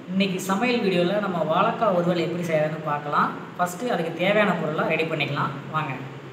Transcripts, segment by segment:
இன்றைக்கி சமையல் வீடியோவில் நம்ம வாழைக்காய் வறுவல் எப்படி செய்யறதுன்னு பார்க்கலாம் ஃபஸ்ட்டு அதுக்கு தேவையான பொருளாக ரெடி பண்ணிக்கலாம் வாங்க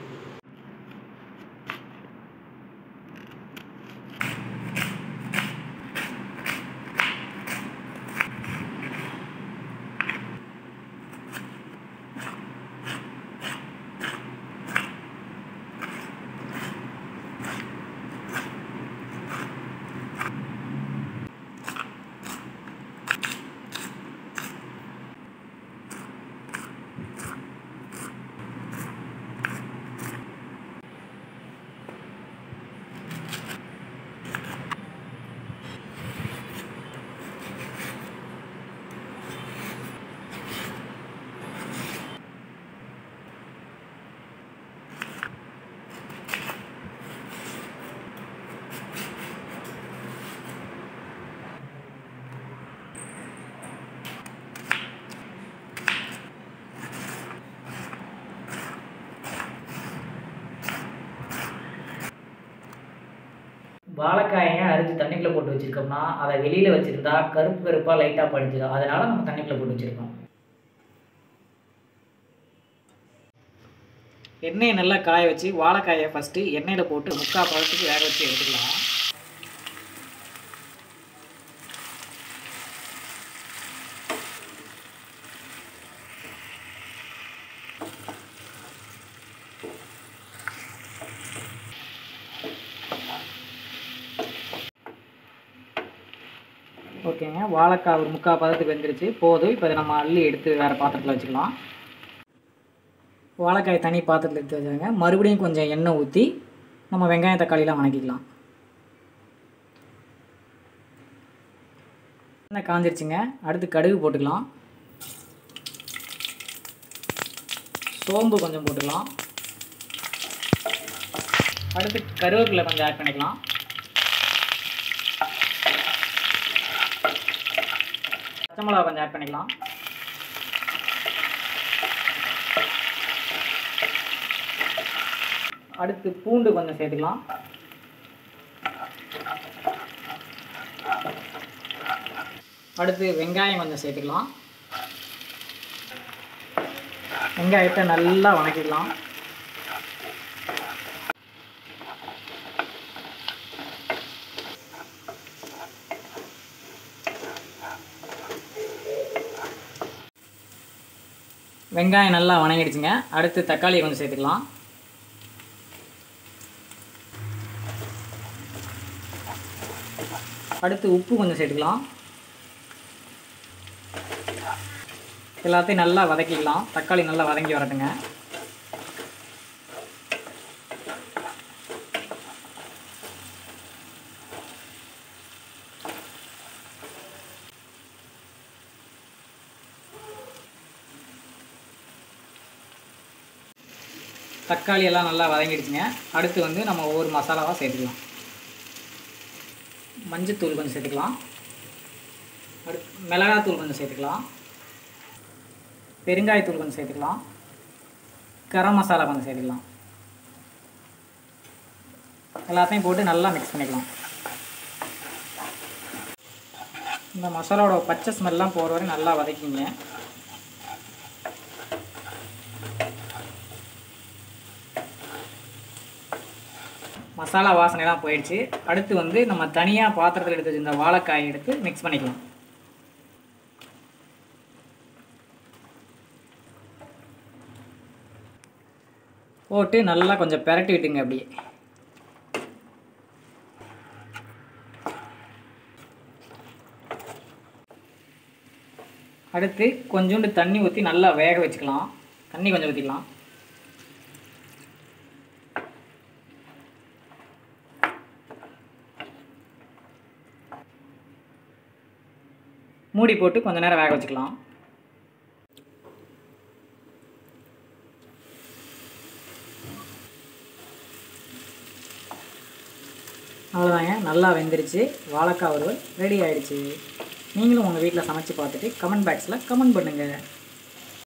வாழைக்காயை அரிஞ்சு தண்ணிக்குள்ளே போட்டு வச்சுருக்கோம்னா அதை வெளியில் வச்சுருந்தா கருப்பு கருப்பாக லைட்டாக படிஞ்சிடும் அதனால் நம்ம தண்ணிக்குள்ளே போட்டு வச்சுருக்கோம் எண்ணெயை நல்லா காய வச்சு வாழைக்காயை ஃபஸ்ட்டு எண்ணெயில் போட்டு முக்கால் பழத்துக்கு வேக வச்சு எடுத்துக்கலாம் ஓகேங்க வாழைக்காய் ஒரு முக்கால் பதத்துக்கு வெந்துருச்சு போதும் இப்போ இதை நம்ம அள்ளி எடுத்து வேறு பாத்திரத்தில் வச்சுக்கலாம் வாழைக்காய் தனி பாத்திரத்தில் எடுத்து வச்சாங்க மறுபடியும் கொஞ்சம் எண்ணெய் ஊற்றி நம்ம வெங்காயம் தக்காளிலாம் வணக்கிக்கலாம் எண்ணெய் காஞ்சிருச்சுங்க அடுத்து கடுகு போட்டுக்கலாம் சோம்பு கொஞ்சம் போட்டுக்கலாம் அடுத்து கருவேப்பிலை கொஞ்சம் ஆட் பண்ணிக்கலாம் பச்சை மிளகா கொஞ்சம் ஆட் பண்ணிக்கலாம் அடுத்து பூண்டு கொஞ்சம் சேர்த்துக்கலாம் அடுத்து வெங்காயம் கொஞ்சம் சேர்த்துக்கலாம் வெங்காயத்தை நல்லா வணக்கிக்கலாம் வெங்காயம் நல்லா வணங்கிடுச்சுங்க அடுத்து தக்காளி கொஞ்சம் சேர்த்துக்கலாம் அடுத்து உப்பு கொஞ்சம் சேர்த்துக்கலாம் எல்லாத்தையும் நல்லா வதக்கிக்கலாம் தக்காளி நல்லா வதங்கி வரட்டுங்க தக்காளி எல்லாம் நல்லா வதங்கிடுச்சுங்க அடுத்து வந்து நம்ம ஒவ்வொரு மசாலாவாக சேர்த்துக்கலாம் மஞ்சத்தூள் கொஞ்சம் சேர்த்துக்கலாம் அடுத்து மிளகாத்தூள் கொஞ்சம் சேர்த்துக்கலாம் பெருங்காயத்தூள் கொஞ்சம் சேர்த்துக்கலாம் கரம் மசாலா கொஞ்சம் சேர்த்துக்கலாம் எல்லாத்தையும் போட்டு நல்லா மிக்ஸ் பண்ணிக்கலாம் இந்த மசாலாவோட பச்சை ஸ்மெல்லாம் போகிற வரை நல்லா வதக்கிங்க மசாலா வாசனைலாம் போயிடுச்சு அடுத்து வந்து நம்ம தனியாக பாத்திரத்தில் எடுத்து வச்சிருந்த வாழைக்காயை எடுத்து மிக்ஸ் பண்ணிக்கலாம் போட்டு நல்லா கொஞ்சம் பெரட்டி விட்டுங்க அப்படியே அடுத்து கொஞ்சோண்டு தண்ணி ஊற்றி நல்லா வேக வச்சுக்கலாம் தண்ணி கொஞ்சம் ஊற்றிக்கலாம் மூடி போட்டு கொஞ்ச நேரம் வேக வச்சுக்கலாம் அவ்வளோதாங்க நல்லா வெந்துருச்சு வாழைக்காய் வறுவல் ரெடி ஆயிடுச்சு நீங்களும் உங்கள் வீட்டில் சமைச்சு பார்த்துட்டு கமெண்ட் பாக்ஸில் கமெண்ட் பண்ணுங்கள்